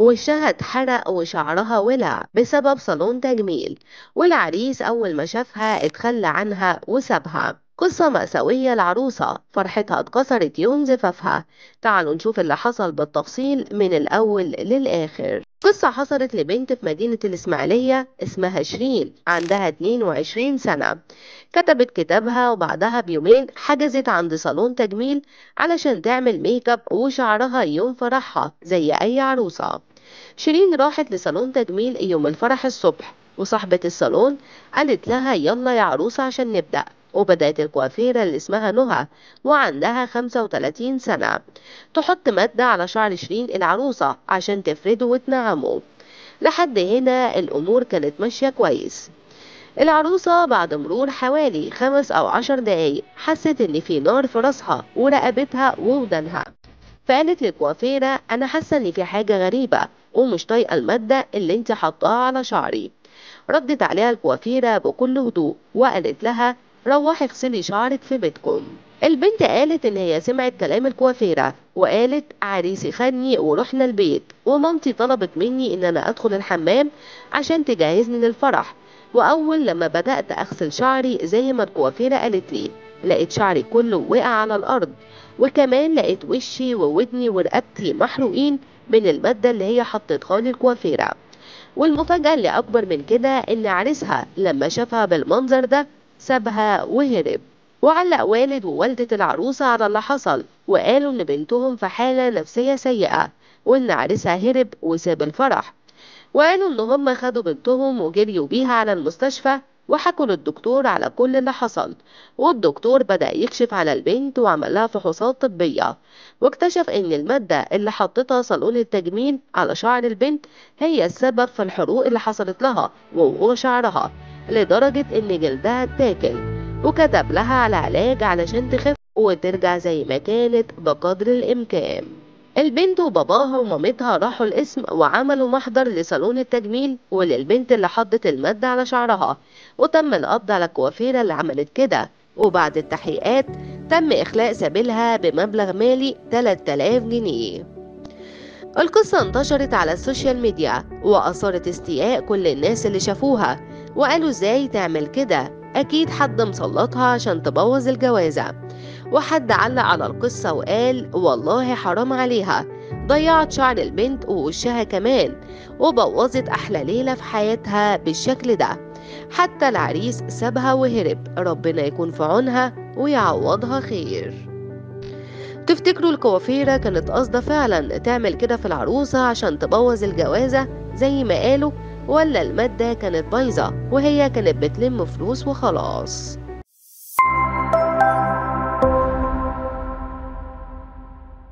وشها اتحرق وشعرها ولع بسبب صالون تجميل والعريس أول ما شافها اتخلى عنها وسابها قصة مأساوية العروسة فرحتها اتكسرت يوم زفافها تعالوا نشوف اللي حصل بالتفصيل من الأول للآخر قصة حصلت لبنت في مدينة الإسماعيلية اسمها شيرين عندها 22 سنة كتبت كتابها وبعدها بيومين حجزت عند صالون تجميل علشان تعمل ميك اب وشعرها يوم فرحها زي أي عروسة شيرين راحت لصالون تجميل يوم الفرح الصبح وصاحبة الصالون قالت لها يلا يا عروسة عشان نبدأ وبدأت الكوافيرة اللي اسمها نهى وعندها 35 سنة تحط مادة على شعر شيرين العروسة عشان تفرده وتنعمه لحد هنا الأمور كانت ماشية كويس العروسة بعد مرور حوالي خمس أو عشر دقايق حست إن في نار في راسها ورقبتها وودانها فقالت للكوافيرة أنا حاسة إن في حاجة غريبة ومش طايقة المادة اللي انت حطاها على شعري ردت عليها الكوافيرة بكل هدوء وقالت لها روحي اغسلي شعرك في بيتكم البنت قالت ان هي سمعت كلام الكوافيرة وقالت عريسي خدني ورحنا البيت ومامتي طلبت مني ان انا ادخل الحمام عشان تجهزني للفرح واول لما بدأت اغسل شعري زي ما الكوافيرة قالت لي لقيت شعري كله وقع على الارض وكمان لقيت وشي وودني ورقبتي محروقين من المادة اللي هي حطتها لي الكوافيرة والمفاجأة اللي أكبر من كده إن عريسها لما شافها بالمنظر ده سابها وهرب وعلق والد ووالدة العروسة على اللي حصل وقالوا إن بنتهم في حالة نفسية سيئة وإن عريسها هرب وساب الفرح وقالوا إن هم خدوا بنتهم وجريوا بيها على المستشفى وحكوا للدكتور على كل اللي حصل والدكتور بدأ يكشف على البنت وعمل لها فحوصات طبية واكتشف ان المادة اللي حطتها صالون التجميل على شعر البنت هي السبب في الحروق اللي حصلت لها ووقوع شعرها لدرجة ان جلدها اتاكل وكتب لها على علاج علشان تخف وترجع زي ما كانت بقدر الامكان البنت وباباها ومامتها راحوا القسم وعملوا محضر لصالون التجميل وللبنت اللي حطت المادة على شعرها وتم القبض على الكوافيرة اللي عملت كده وبعد التحقيقات تم إخلاء سبيلها بمبلغ مالي 3000 جنيه القصة انتشرت على السوشيال ميديا وأثارت استياء كل الناس اللي شافوها وقالوا ازاي تعمل كده أكيد حد مسلطها عشان تبوظ الجوازة وحد علق على القصة وقال والله حرام عليها ضيعت شعر البنت ووشها كمان وبوظت أحلى ليلة في حياتها بالشكل ده حتى العريس سابها وهرب ربنا يكون في عونها ويعوضها خير تفتكروا الكوافيرة كانت قصدها فعلا تعمل كده في العروسة عشان تبوظ الجوازة زي ما قالوا ولا المادة كانت بايظة وهي كانت بتلم فلوس وخلاص